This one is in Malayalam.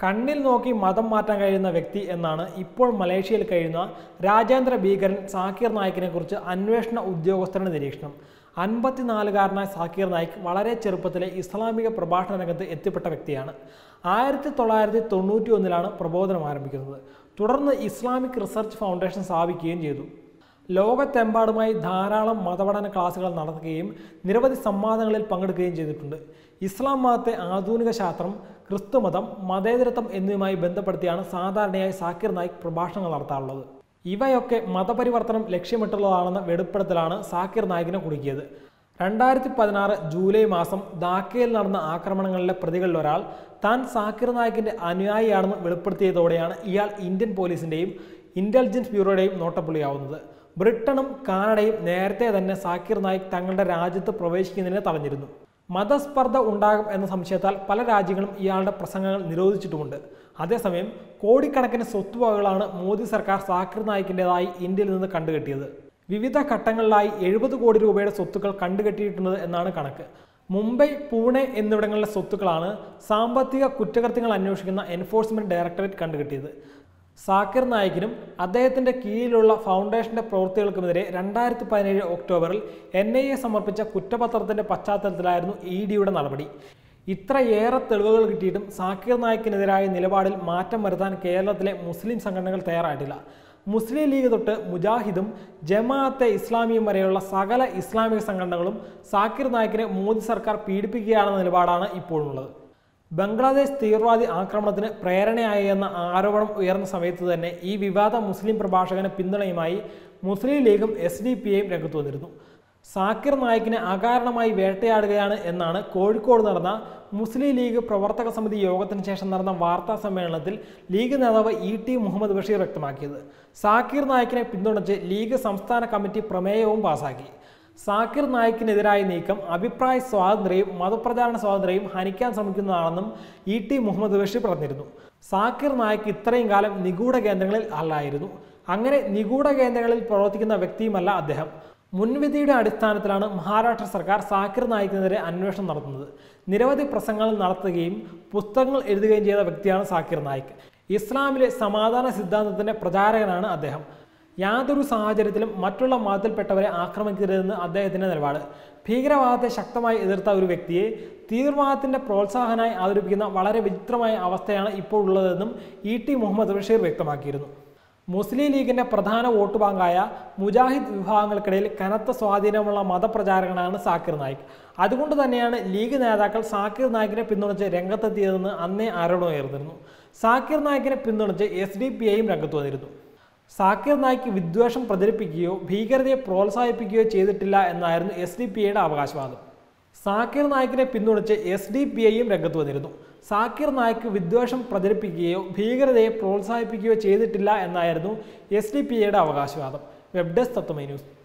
കണ്ണിൽ നോക്കി മതം മാറ്റാൻ കഴിയുന്ന വ്യക്തി എന്നാണ് ഇപ്പോൾ മലേഷ്യയിൽ കഴിയുന്ന രാജ്യാന്തര ഭീകരൻ സാക്കിർ നായിക്കിനെ കുറിച്ച് അന്വേഷണ ഉദ്യോഗസ്ഥരുടെ നിരീക്ഷണം അൻപത്തിനാലുകാരനായ സാക്കിർ നായിക് വളരെ ചെറുപ്പത്തിലെ ഇസ്ലാമിക പ്രഭാഷണ രംഗത്ത് എത്തിപ്പെട്ട വ്യക്തിയാണ് ആയിരത്തി തൊള്ളായിരത്തി തൊണ്ണൂറ്റി ഒന്നിലാണ് പ്രബോധനം ആരംഭിക്കുന്നത് തുടർന്ന് ഇസ്ലാമിക് റിസർച്ച് ഫൗണ്ടേഷൻ സ്ഥാപിക്കുകയും ചെയ്തു ലോകത്തെമ്പാടുമായി ധാരാളം മതപഠന ക്ലാസുകൾ നടത്തുകയും നിരവധി സംവാദങ്ങളിൽ പങ്കെടുക്കുകയും ചെയ്തിട്ടുണ്ട് ഇസ്ലാം മതത്തെ ആധുനിക ശാസ്ത്രം ക്രിസ്തുമതം മതേതരത്വം എന്നിവയുമായി ബന്ധപ്പെടുത്തിയാണ് സാധാരണയായി സാക്കിർ നായിക് പ്രഭാഷണങ്ങൾ നടത്താറുള്ളത് ഇവയൊക്കെ മതപരിവർത്തനം ലക്ഷ്യമിട്ടുള്ളതാണെന്ന വെളിപ്പെടുത്തലാണ് സാക്കിർ നായിക്കിനെ കുടുക്കിയത് രണ്ടായിരത്തി പതിനാറ് ജൂലൈ മാസം ധാക്കയിൽ നടന്ന ആക്രമണങ്ങളിലെ പ്രതികളിൽ ഒരാൾ താൻ സാക്കിർ നായിക്കിന്റെ അനുയായിയാണെന്ന് വെളിപ്പെടുത്തിയതോടെയാണ് ഇയാൾ ഇന്ത്യൻ പോലീസിന്റെയും ഇന്റലിജൻസ് ബ്യൂറോയുടെയും നോട്ടപ്പുള്ളിയാവുന്നത് ബ്രിട്ടനും കാനഡയും നേരത്തെ തന്നെ സാക്കിർ നായിക് തങ്ങളുടെ രാജ്യത്ത് പ്രവേശിക്കുന്നതിനെ തടഞ്ഞിരുന്നു മതസ്പർദ്ധ ഉണ്ടാകും എന്ന സംശയത്താൽ പല രാജ്യങ്ങളും ഇയാളുടെ പ്രസംഗങ്ങൾ നിരോധിച്ചിട്ടുമുണ്ട് അതേസമയം കോടിക്കണക്കിന് സ്വത്തുവകകളാണ് മോദി സർക്കാർ സാക്കിർ നായിക്കിൻ്റെതായി ഇന്ത്യയിൽ നിന്ന് കണ്ടുകെട്ടിയത് വിവിധ ഘട്ടങ്ങളിലായി എഴുപത് കോടി രൂപയുടെ സ്വത്തുക്കൾ കണ്ടുകെട്ടിയിട്ടുണ്ട് എന്നാണ് കണക്ക് മുംബൈ പൂനെ എന്നിവിടങ്ങളിലെ സ്വത്തുക്കളാണ് സാമ്പത്തിക കുറ്റകൃത്യങ്ങൾ അന്വേഷിക്കുന്ന എൻഫോഴ്സ്മെന്റ് ഡയറക്ടറേറ്റ് കണ്ടുകെട്ടിയത് സാക്കിർ നായിക്കിനും അദ്ദേഹത്തിന്റെ കീഴിലുള്ള ഫൗണ്ടേഷന്റെ പ്രവൃത്തികൾക്കുമെതിരെ രണ്ടായിരത്തി പതിനേഴ് ഒക്ടോബറിൽ എൻ ഐ എ സമർപ്പിച്ച കുറ്റപത്രത്തിന്റെ പശ്ചാത്തലത്തിലായിരുന്നു ഇ ഡിയുടെ നടപടി ഇത്രയേറെ തെളിവുകൾ കിട്ടിയിട്ടും സാക്കിർ നായിക്കിനെതിരായ നിലപാടിൽ മാറ്റം വരുത്താൻ കേരളത്തിലെ മുസ്ലിം സംഘടനകൾ തയ്യാറായിട്ടില്ല മുസ്ലിം ലീഗ് തൊട്ട് മുജാഹിദും ജമാഅത്തെ ഇസ്ലാമിയും വരെയുള്ള സകല ഇസ്ലാമിക സംഘടനകളും സാക്കിർ നായിക്കിനെ മോദി സർക്കാർ പീഡിപ്പിക്കുകയാണെന്ന നിലപാടാണ് ഇപ്പോഴുള്ളത് ബംഗ്ലാദേശ് തീവ്രവാദി ആക്രമണത്തിന് പ്രേരണയായി എന്ന ആരോപണം ഉയർന്ന സമയത്ത് തന്നെ ഈ വിവാദ മുസ്ലിം പ്രഭാഷകന് പിന്തുണയുമായി മുസ്ലിം ലീഗും എസ് ഡി പി ഐയും രംഗത്ത് വന്നിരുന്നു സാക്കിർ നായിക്കിനെ അകാരണമായി വേട്ടയാടുകയാണ് എന്നാണ് കോഴിക്കോട് നടന്ന മുസ്ലിം ലീഗ് പ്രവർത്തക സമിതി യോഗത്തിന് ശേഷം നടന്ന വാർത്താ സമ്മേളനത്തിൽ ലീഗ് നേതാവ് ഇ ടി മുഹമ്മദ് ബഷീർ വ്യക്തമാക്കിയത് സാക്കിർ നായിക്കിനെ പിന്തുണച്ച് ലീഗ് സംസ്ഥാന കമ്മിറ്റി പ്രമേയവും പാസാക്കി സാക്കിർ നായിക്കിനെതിരായ നീക്കം അഭിപ്രായ സ്വാതന്ത്ര്യവും മതപ്രചാരണ സ്വാതന്ത്ര്യവും ഹനിക്കാൻ ശ്രമിക്കുന്നതാണെന്നും ഇ ടി മുഹമ്മദ് ബഷീർ പറഞ്ഞിരുന്നു സാക്കിർ നായിക്ക് ഇത്രയും കാലം നിഗൂഢ കേന്ദ്രങ്ങളിൽ അല്ലായിരുന്നു അങ്ങനെ നിഗൂഢ കേന്ദ്രങ്ങളിൽ പ്രവർത്തിക്കുന്ന വ്യക്തിയുമല്ല അദ്ദേഹം മുൻവിധിയുടെ അടിസ്ഥാനത്തിലാണ് മഹാരാഷ്ട്ര സർക്കാർ സാക്കിർ നായിക്കിനെതിരെ അന്വേഷണം നടത്തുന്നത് നിരവധി പ്രസംഗങ്ങൾ നടത്തുകയും പുസ്തകങ്ങൾ എഴുതുകയും ചെയ്ത വ്യക്തിയാണ് സാക്കിർ നായിക് ഇസ്ലാമിലെ സമാധാന സിദ്ധാന്തത്തിന്റെ പ്രചാരകനാണ് അദ്ദേഹം യാതൊരു സാഹചര്യത്തിലും മറ്റുള്ള മതത്തിൽപ്പെട്ടവരെ ആക്രമിക്കരുതെന്ന് അദ്ദേഹത്തിന്റെ നിലപാട് ഭീകരവാദത്തെ ശക്തമായി എതിർത്ത ഒരു വ്യക്തിയെ തീവ്രവാദത്തിന്റെ പ്രോത്സാഹനമായി അവതരിപ്പിക്കുന്ന വളരെ വിചിത്രമായ അവസ്ഥയാണ് ഇപ്പോൾ ഉള്ളതെന്നും ഇ ടി മുഹമ്മദ് ബഷീർ വ്യക്തമാക്കിയിരുന്നു മുസ്ലിം ലീഗിന്റെ പ്രധാന വോട്ട് ബാങ്കായ മുജാഹിദ് വിഭാഗങ്ങൾക്കിടയിൽ കനത്ത സ്വാധീനമുള്ള മതപ്രചാരകനാണ് സാക്കിർ നായിക് അതുകൊണ്ട് തന്നെയാണ് ലീഗ് നേതാക്കൾ സാക്കിർ നായിക്കിനെ പിന്തുണച്ച് രംഗത്തെത്തിയതെന്ന് അന്നേ ആരോപണം ഉയർന്നിരുന്നു സാക്കിർ നായിക്കിനെ പിന്തുണച്ച് എസ് ഡി പി ഐയും രംഗത്ത് വന്നിരുന്നു സാക്കിർ നായിക്ക് വിദ്വേഷം പ്രചരിപ്പിക്കുകയോ ഭീകരതയെ പ്രോത്സാഹിപ്പിക്കുകയോ ചെയ്തിട്ടില്ല എന്നായിരുന്നു എസ് ഡി പി ഐയുടെ അവകാശവാദം സാക്കിർ നായിക്കിനെ പിന്തുണച്ച് എസ് ഡി പി ഐയും രംഗത്ത് വന്നിരുന്നു സാക്കിർ നായിക്ക് വിദ്വേഷം പ്രചരിപ്പിക്കുകയോ ഭീകരതയെ പ്രോത്സാഹിപ്പിക്കുകയോ ചെയ്തിട്ടില്ല എന്നായിരുന്നു എസ് ഡി പി ഐയുടെ അവകാശവാദം വെബ് ഡെസ്ക് തത്വമൈ ന്യൂസ്